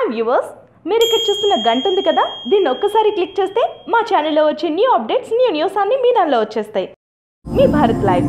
hi viewers మీరు ఇక్కడ చూస్తున్న గంట ఉంది కదా దీన్ని ఒక్కసారి క్లిక్ చేస్తే మా ఛానల్లో వచ్చే న్యూ అప్డేట్స్ న్యూ న్యూస్ అన్ని మీ దానిలో వచ్చేస్తాయి మీ భారత్ లైవ్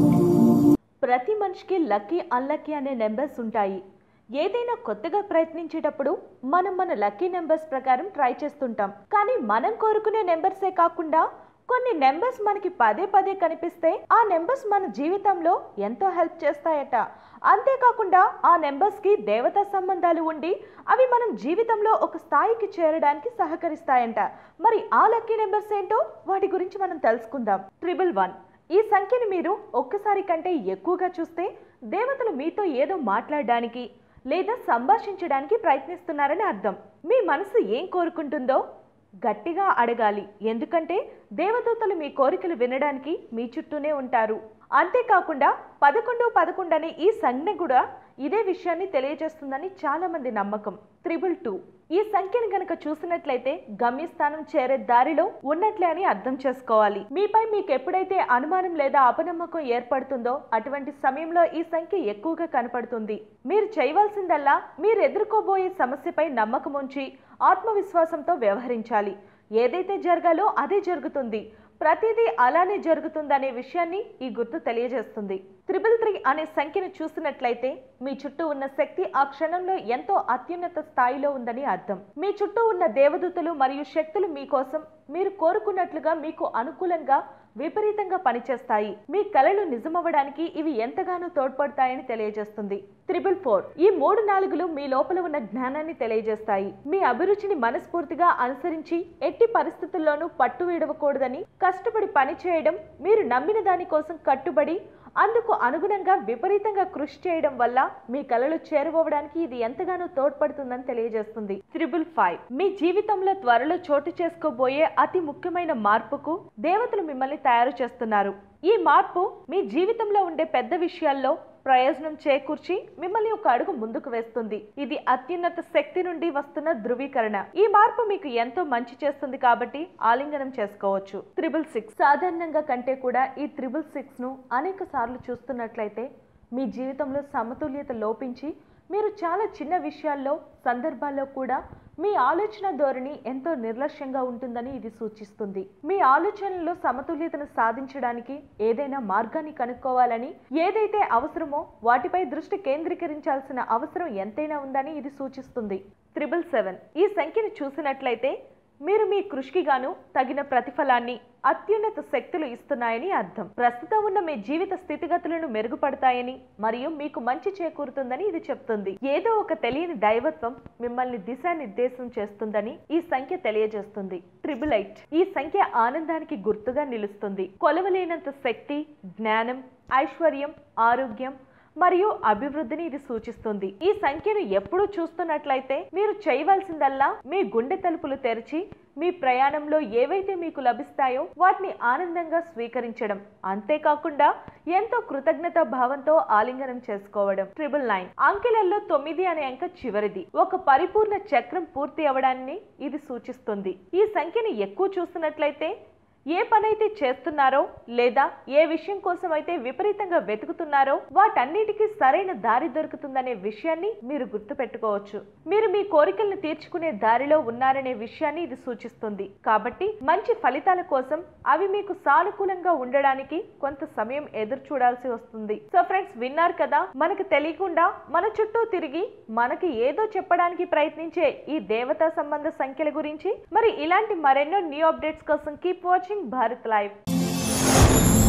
ప్రతి మనిషికి లక్కీ అన్లక్కీ అనే నెంబర్స్ ఉంటాయి ఏదైనా కొత్తగా ప్రయత్నించేటప్పుడు మనం మన లక్కీ నెంబర్స్ ప్రకారం ట్రై చేస్తుంటాం కానీ మనం కోరుకునే నెంబర్సే కాకుండా కొన్ని నెంబర్స్ మనకి పదే పదే కనిపిస్తే ఆ నెంబర్స్ మన జీవితంలో ఎంతో హెల్ప్ చేస్తాయట అంతేకాకుండా ఆ నెంబర్స్కి దేవతా సంబంధాలు ఉండి అవి మనం జీవితంలో ఒక స్థాయికి చేరడానికి సహకరిస్తాయంట మరి ఆ లక్కీ నెంబర్స్ ఏంటో వాటి గురించి మనం తెలుసుకుందాం ట్రిపుల్ వన్ ఈ సంఖ్యని మీరు ఒక్కసారి కంటే ఎక్కువగా చూస్తే దేవతలు మీతో ఏదో మాట్లాడడానికి లేదా సంభాషించడానికి ప్రయత్నిస్తున్నారని అర్థం మీ మనసు ఏం కోరుకుంటుందో గట్టిగా అడగాలి ఎందుకంటే దేవదూతలు మీ కోరికలు వినడానికి మీ చుట్టూనే ఉంటారు అంతేకాకుండా పదకొండు పదకొండు అనే ఈ సంజ్ఞ కూడా ఇదే విషయాన్ని తెలియజేస్తుందని చాలా మంది నమ్మకం త్రిబుల్ టూ ఈ సంఖ్యను గనక చూసినట్లయితే గమ్యస్థానం చేరే దారిలో ఉన్నట్లే అని అర్థం చేసుకోవాలి మీపై మీకు ఎప్పుడైతే అనుమానం లేదా అపనమ్మకం ఏర్పడుతుందో అటువంటి సమయంలో ఈ సంఖ్య ఎక్కువగా కనపడుతుంది మీరు చేయవలసిందల్లా మీరు ఎదుర్కోబోయే సమస్యపై నమ్మకం ఉంచి ఆత్మవిశ్వాసంతో వ్యవహరించాలి ఏదైతే జరగాలో అదే జరుగుతుంది ప్రతిదీ అలానే జరుగుతుందనే విషయాన్ని ఈ గుర్తు తెలియజేస్తుంది త్రిబుల్ త్రీ అనే సంఖ్యను చూసినట్లయితే మీ చుట్టూ ఉన్న శక్తి ఆ క్షణంలో ఎంతో అత్యున్నత స్థాయిలో ఉందని అర్థం మీ చుట్టూ ఉన్న దేవదూతలు మరియు శక్తులు మీకోసం మీరు కోరుకున్నట్లుగా మీకు అనుకూలంగా విపరీతంగా పనిచేస్తాయి మీ కలలు నిజమవ్వడానికి ఇవి ఎంతగానో తోడ్పడతాయని తెలియజేస్తుంది త్రిబుల్ ఫోర్ ఈ మూడు నాలుగులు మీ లోపల ఉన్న జ్ఞానాన్ని తెలియజేస్తాయి మీ అభిరుచిని మనస్ఫూర్తిగా అనుసరించి ఎట్టి పరిస్థితుల్లోనూ పట్టు విడవకూడదని కష్టపడి పని చేయడం మీరు నమ్మిన దాని కోసం కట్టుబడి అందుకు అనుగుణంగా విపరీతంగా కృషి చేయడం వల్ల మీ కలలు చేరువవడానికి ఇది ఎంతగానో తోడ్పడుతుందని తెలియజేస్తుంది త్రిబుల్ ఫైవ్ మీ జీవితంలో త్వరలో చోటు చేసుకోబోయే అతి ముఖ్యమైన మార్పుకు దేవతలు మిమ్మల్ని తయారు చేస్తున్నారు ఈ మార్పు మీ జీవితంలో ఉండే పెద్ద విషయాల్లో ప్రయోజనం చేకూర్చి మిమ్మల్ని ఒక అడుగు ముందుకు వేస్తుంది ఇది అత్యున్నత శక్తి నుండి వస్తున్న ధృవీకరణ ఈ మార్పు మీకు ఎంతో మంచి చేస్తుంది కాబట్టి ఆలింగనం చేసుకోవచ్చు త్రిబుల్ సిక్స్ సాధారణంగా కంటే కూడా ఈ త్రిబుల్ సిక్స్ ను అనేక సార్లు చూస్తున్నట్లయితే మీ జీవితంలో సమతుల్యత లోపించి మీరు చాలా చిన్న విషయాల్లో సందర్భాల్లో కూడా మీ ఆలోచన ధోరణి ఎంతో నిర్లక్ష్యంగా ఉంటుందని ఇది సూచిస్తుంది మీ ఆలోచనలో సమతుల్యతను సాధించడానికి ఏదైనా మార్గాన్ని కనుక్కోవాలని ఏదైతే అవసరమో వాటిపై దృష్టి కేంద్రీకరించాల్సిన అవసరం ఎంతైనా ఉందని ఇది సూచిస్తుంది త్రిబుల్ సెవెన్ ఈ సంఖ్యను చూసినట్లయితే మీరు మీ కృషికి గాను తగిన ప్రతిఫలాన్ని అత్యున్నత శక్తులు ఇస్తున్నాయని అర్థం ప్రస్తుతం ఉన్న మీ జీవిత స్థితిగతులను మెరుగుపడతాయని మరియు మీకు మంచి చేకూరుతుందని ఇది చెప్తుంది ఏదో ఒక తెలియని దైవత్వం మిమ్మల్ని దిశానిర్దేశం చేస్తుందని ఈ సంఖ్య తెలియజేస్తుంది ట్రిపుల్ ఎయిట్ ఈ సంఖ్య ఆనందానికి గుర్తుగా నిలుస్తుంది కొలవలేనంత శక్తి జ్ఞానం ఐశ్వర్యం ఆరోగ్యం మరియు అభివృద్ధిని ఇది సూచిస్తుంది ఈ సంఖ్యను ఎప్పుడు చూస్తున్నట్లయితే మీరు చేయవలసిందల్లా మీ గుండె తలుపులు తెరిచి మీ ప్రయాణంలో ఏవైతే మీకు లభిస్తాయో వాటిని ఆనందంగా స్వీకరించడం అంతేకాకుండా ఎంతో కృతజ్ఞత భావంతో ఆలింగనం చేసుకోవడం ట్రిపుల్ నైన్ అంకెలల్లో తొమ్మిది అనే అంక చివరిది ఒక పరిపూర్ణ చక్రం పూర్తి అవడాన్ని ఇది సూచిస్తుంది ఈ సంఖ్యని ఎక్కువ చూస్తున్నట్లయితే ఏ పనైతే చేస్తున్నారో లేదా ఏ విషయం కోసం అయితే విపరీతంగా వెతుకుతున్నారో వాటన్నిటికీ సరైన దారి దొరుకుతుందనే విషయాన్ని మీరు గుర్తుపెట్టుకోవచ్చు మీరు మీ కోరికలను తీర్చుకునే దారిలో ఉన్నారనే విషయాన్ని ఇది సూచిస్తుంది కాబట్టి మంచి ఫలితాల కోసం అవి మీకు సానుకూలంగా ఉండడానికి కొంత సమయం ఎదురు చూడాల్సి వస్తుంది సో ఫ్రెండ్స్ విన్నారు కదా మనకు తెలియకుండా మన చుట్టూ తిరిగి మనకి ఏదో చెప్పడానికి ప్రయత్నించే ఈ దేవతా సంబంధ సంఖ్యల గురించి మరి ఇలాంటి మరెన్నో న్యూ అప్డేట్స్ కోసం కీప్ వాచింగ్ భారత్ లైవ్